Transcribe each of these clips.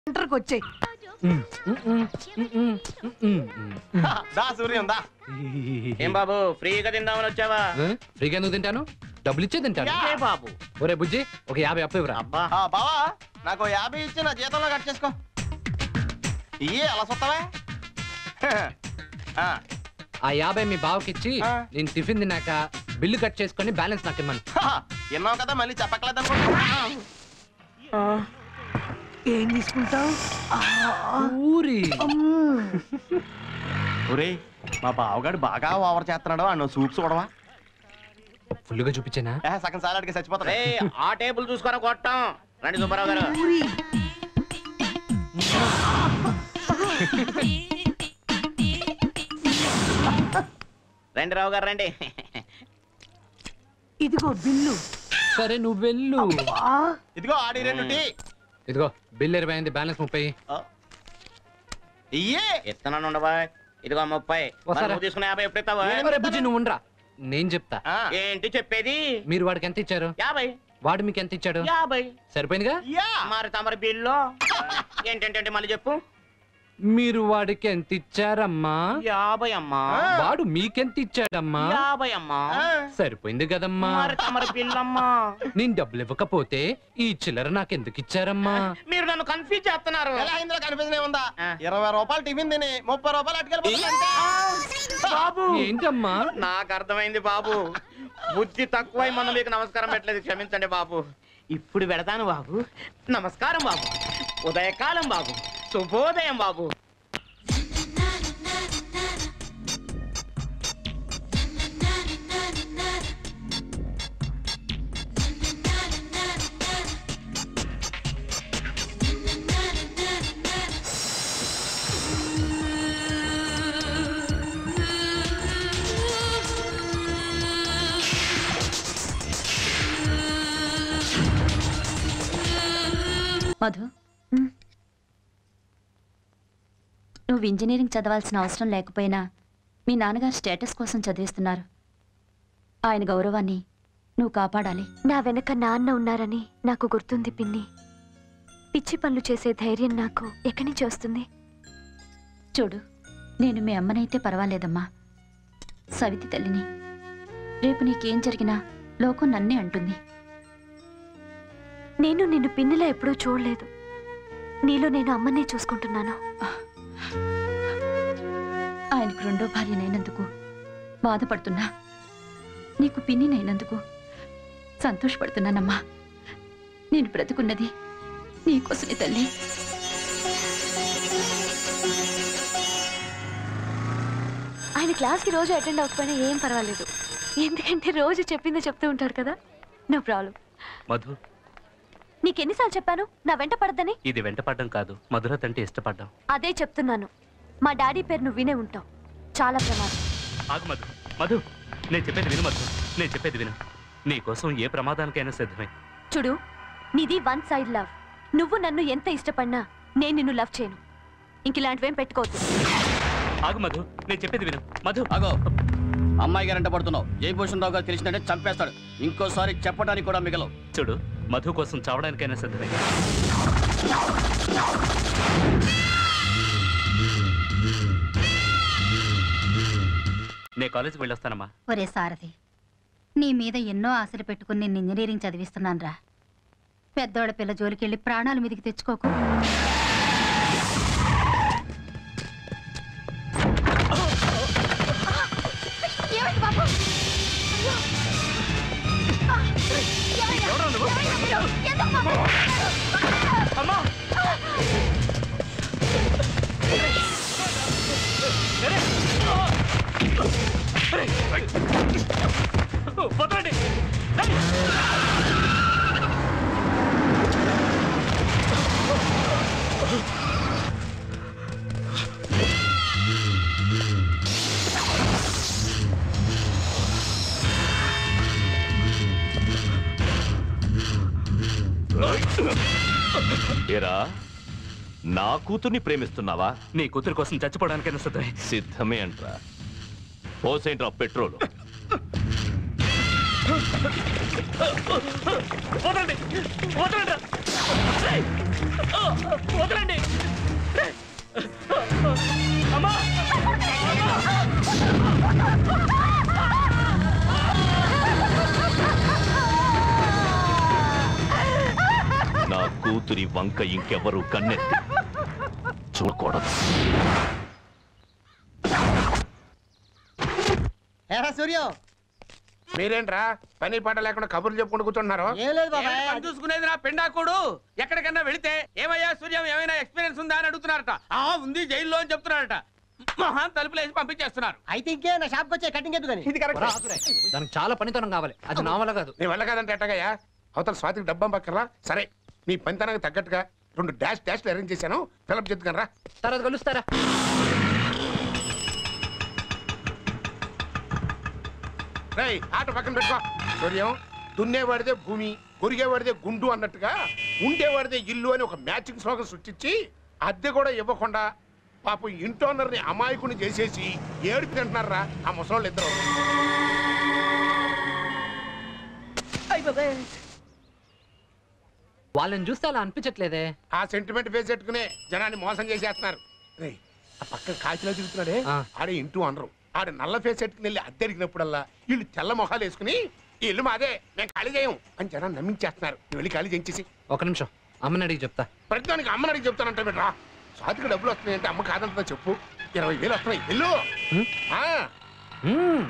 సెంటర్కి వచ్చాయి దా సూర్యం దా ఏం బాబు ఫ్రీగా తిందామని వచ్చావా ఫ్రీగా ఎందుకు తింటాను డబ్బులు ఇచ్చే తింటాను ఏ బాబు ఒరే బుజ్జి ఒక యాభై అప్పు ఇవ్వరా అబ్బా ఆ, బావా నాకు యాభై ఇచ్చి నా జీతంలో కట్ చేసుకో ఇయ్యే అలా చూస్తావా ఆ, ఆ యాభై మీ బావకి ఇచ్చి ఆ. నేను టిఫిన్ తిన్నాక బిల్లు కట్ చేసుకొని బ్యాలెన్స్ నాకు ఇమ్మను హా, విన్నావు కదా మళ్ళీ చెప్పట్లేదు అనుకుంటా ఏం తీసుకుంటావు ఊరి ఒరేయ్ మా బావగాడు బాగా ఓవర్ చేస్తున్నాడు అన్న సూప్స్ చూడవా ఫుల్గా చూపించానా ఏ, సగం సాలాడికి చచ్చిపోతాడు రేయ్, ఆ టేబుల్ చూసుకొని కొట్టాం రండి సుబ్బారావు గారు ఊరి రండి రావు గారు రండి ఇదిగో బిల్లు సరే నువ్వు వెళ్ళు ఆ, ఇదిగో ఆడి రెండు టీ ఇదిగో బిల్ ఇరవై అయింది బ్యాలెన్స్ ముప్పై ఆ. ఇయ్యే ఇస్తున్నాను ఉండవా ఇదిగో ముప్పై మరి వస్తారా? నువ్వు తీసుకున్న యాభై ఎప్పుడు ఇస్తావా ఒరే బుజ్జి నువ్వు ఉండరా నేను చెప్తా ఆ, ఏంటి చెప్పేది మీరు వాడికి ఎంత ఇచ్చారు యాభై వాడు మీకు ఎంత ఇచ్చాడు యాభై సరిపోయిందిగా యా. మరి తమరి బిల్లు ఏంటంటే మళ్ళీ చెప్పు మీరు వాడికి ఎంత ఇచ్చారమ్మా యాభై అమ్మా ఆ. వాడు మీకెంత ఇచ్చాడమ్మా యాభై అమ్మా ఆ. సరిపోయింది కదమ్మా మరి తమరి బిల్లు అమ్మా నేను డబ్బులు ఇవ్వకపోతే ఈ చిల్లర నాకెందుకు ఇచ్చారమ్మా మీరు నన్ను కన్ఫ్యూజ్ చేస్తున్నారు ఎలా ఇందులో కనిపించనే ఉందా ఆ. ఇరవై రూపాయలు టిఫిన్ తిని ముప్పై రూపాయలు అటుకెళ్ళిపోతుంది బాబు ఏంటమ్మా నాకు అర్థమైంది బాబు బుద్ధి తక్కువై మనం మీకు నమస్కారం పెట్టలేదు క్షమించండి బాబు ఇప్పుడు పెడతాను బాబు నమస్కారం బాబు ఉదయకాలం బాబు శుభోదయం బాబు మధు నువ్వు ఇంజనీరింగ్ చదవాల్సిన అవసరం లేకపోయినా మీ నాన్నగారు స్టేటస్ కోసం చదివిస్తున్నారు ఆయన గౌరవాన్ని నువ్వు కాపాడాలి నా వెనక నాన్న ఉన్నారని నాకు గుర్తుంది పిన్ని పిచ్చి పనులు చేసే ధైర్యం నాకు ఎక్కడి నుంచి వస్తుంది చూడు నేను మీ అమ్మనైతే పర్వాలేదమ్మా సవితి తల్లిని రేపు నీకేం జరిగినా లోకం నన్నే అంటుంది నేను నిన్ను పిన్నిలా ఎప్పుడూ చూడలేదు నీలో నేను అమ్మనే చూసుకుంటున్నాను ఆయనకు రెండో భార్యనైనందుకు బాధపడుతున్నా నీకు పిన్నినైనందుకు సంతోషపడుతున్నానమ్మా నేను బ్రతుకున్నది నీకోసమే తల్లి ఆయన క్లాస్కి రోజు అటెండ్ అవ్వకపోయినా ఏం పర్వాలేదు ఎందుకంటే రోజు చెప్పిందే చెప్తూ ఉంటారు కదా నో ప్రాబ్లం మధు నీకెన్నిసార్లు చెప్పాను నా వెంట పడద్దని ఇది వెంటపడ్డం కాదు మధురత అంటే ఇష్టపడ్డం అదే చెప్తున్నాను మా డాడీ పేరు నువ్వు వినే ఉంటావు చాలా ప్రమాదం ఆగు మధు మధు నేను చెప్పేది విను మధు నేను చెప్పేది విను నీ కోసం ఏ ప్రమాదానికైనా సిద్ధమే చూడు నీది వన్ సైడ్ లవ్ నువ్వు నన్ను ఎంత ఇష్టపడినా నేను నిన్ను లవ్ చేయను ఇంక ఇలాంటివేం పెట్టుకోవద్దు ఆగు మధు నేను చెప్పేది విను మధు అగో అమ్మాయి గారంట పడుతున్నావు జయభూషణ్ రావు గారు తెలిసినట్టే చంపేస్తాడు ఇంకోసారి చెప్పడానికి కూడా మిగలవు చూడు మధు కోసం చావడానికైనా సిద్ధమే నేను కాలేజీకి వెళ్ళొస్తానమ్మా ఒరే సారథి నీ మీద ఎన్నో ఆశలు పెట్టుకుని నేను ఇంజనీరింగ్ చదివిస్తున్నాను రా పెద్దోడ పిల్ల జోలికెళ్ళి ప్రాణాలు మీదికి తెచ్చుకోకు వదలండి ఏరా నా కూతుర్ని ప్రేమిస్తున్నావా నీ కూతురు కోసం చచ్చిపోవడానికైనా సిద్ధమే సిద్ధమే అంట్రా పోసేంట్రా పెట్రోల్ వదలండి వదలండి వదలండి అమ్మా నా కూతురి వంక ఇంకెవరు కన్నెత్తి చూడకూడదు ఏరా సూర్యం మీరేంట్రా పని పాట లేకుండా కబుర్లు చెప్పుకుంటూ కూర్చుంటున్నారు ఏం లేదు బాబాయ్ ఏంటి పని చూసుకునేది నా పెండాకుడు ఎక్కడికన్నా వెళితే ఏమయ్యా సూర్యం ఏమైనా ఎక్స్పీరియన్స్ ఉందా అని అడుగుతున్నారట ఆ ఉంది జైల్లో అని చెప్తున్నారట మహాన్ తలుపులు వేసి పంపించేస్తున్నారు అయితే ఇంకే నా షాప్కి వచ్చే కటింగ్ ఎందుకని ఇది కరెక్ట్ దానికి చాలా పనితనం కావాలి అది నా వల్ల కాదు నీ వల్ల కాదంటే ఎట్టగయ్యా అవతల స్వాతికి డబ్బం పక్కరా సరే నీ పనితనానికి తగ్గట్టుగా రెండు డాష్ డాష్లు అరేంజ్ చేశాను ఫిలప్ చేద్దుకనరా రా తర్వాత కలుస్తారా రేయ్ ఆట పక్కన పెట్టుకో సూర్యం దున్నేవాడిదే భూమి కొరిగేవాడిదే గుండు అన్నట్టుగా ఉండేవాడిదే ఇల్లు అని ఒక మ్యాచింగ్ స్లోగన్ సృష్టించి అద్దె కూడా ఇవ్వకుండా పాపం ఇంటోనర్ని అమాయకుని చేసేసి ఏడుపు తింటున్నారా ఆ ముసలోళ్ళు ఇద్దరు వాళ్ళని చూస్తే అలా అనిపించట్లేదే ఆ సెంటిమెంట్ ఫేస్ పెట్టుకునే జనాన్ని మోసం చేసేస్తున్నారు రేయ్ ఆ పక్కన కాకిలో తిరుగుతున్నాడే ఆ. ఆడే ఇంటూ అనరు ఆడ నల్ల ఫేస్ పెట్టుకుని వెళ్ళి అద్దె అడిగినప్పుడల్లా వీళ్ళు తెల్ల మొహాలు వేసుకుని "ఈ ఇల్లు మాదే మేము ఖాళీ చేయం అని జనాన్ని నమ్మించేస్తున్నారు నువ్వు వెళ్ళి ఖాళీ చేయించేసి ఒక నిమిషం అమ్మని అడిగి చెప్తా ప్రతిదానికి అమ్మని అడిగి చెప్తానంటే బిడ్రా స్వాతికి డబ్బులు వస్తున్నాయంటే అమ్మ కాదంటుందా చెప్పు ఇరవై వేలు వస్తున్నాయి వెళ్ళు హ్మ్? ఆ, మ్మ్.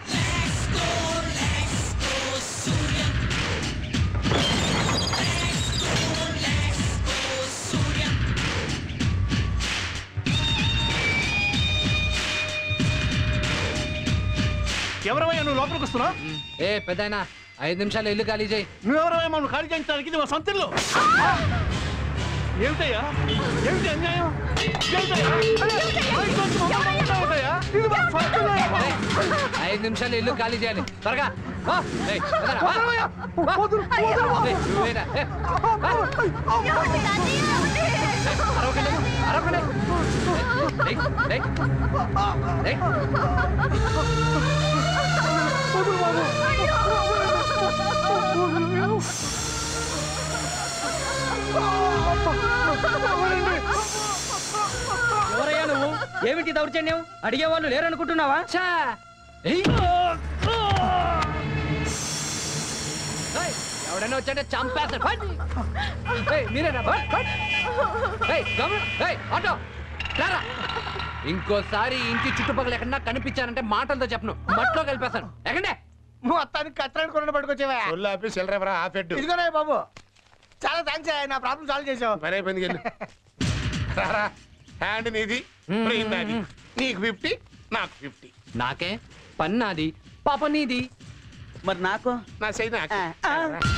ఎవరవయ్యా నువ్వు లోపలికి వస్తున్నావు ఏ పెద్దాయనా ఐదు నిమిషాలు ఇల్లు ఖాళీ చేయి నువ్వెవరవయ్యా మనం ఖాళీ చేయించడానికి ఇది మా సొంత ఇల్లు ఏమిటయ్యా ఏమిటి అన్యాయం ఏమిటయ్యా? అయ్యా, బయట నుంచి మమ్మల్ని కొడతావుటయ్యా? ఇది మా సొంత ఇల్లు. ఏయ్, ఐదు నిమిషాలు ఇల్లు ఖాళీ చేయాలి త్వరగా వా. ఏయ్, పెద్దనా, వా. వదలవయ్యా. వా. వదలు, వదలు. ఏయ్, నువ్వేనా? ఏయ్, వా. ఏయ్, అరవకండి, అరవకండి. ఏయ్, ఏయ్, ఏయ్, ఏయ్. ఎవరయ్యా నువ్వు ఏమిటి దౌర్జన్యం అడిగే వాళ్ళు లేరనుకుంటున్నావా ఛా! ఏయ్. ఏయ్, ఎవడైనా వచ్చాడే చంపేస్తాడు ఫట్. ఏయ్, మీరేనా ఫట్, ఫట్. ఏయ్, గమనం. ఏయ్, ఆటో రారా. ఇంకోసారి ఈ ఇంటి చుట్టుపక్కల ఎక్కడన్నా కనిపించానంటే మాటలతో చెప్పను మట్లో కలిపేస్తాను ఎక్కడే మొత్తానికి కట్టడానికి కొన్న పట్టుకొచ్చావా ఒళ్ళు ఆపి సిల్లరేవరా ఆపెట్టు ఇదిగోనే బాబు చాలా థ్యాంక్స్ నా ప్రాబ్లం సాల్వ్ చేసావు పని అయిపోయింది వెళ్ళు. రారా హ్యాండ్ నీది బ్రెయిన్ నాది నీకు ఫిఫ్టీ నాకు ఫిఫ్టీ నాకే పన్నాది పాప నీది మరి నాకు నా సైడ్ నాకు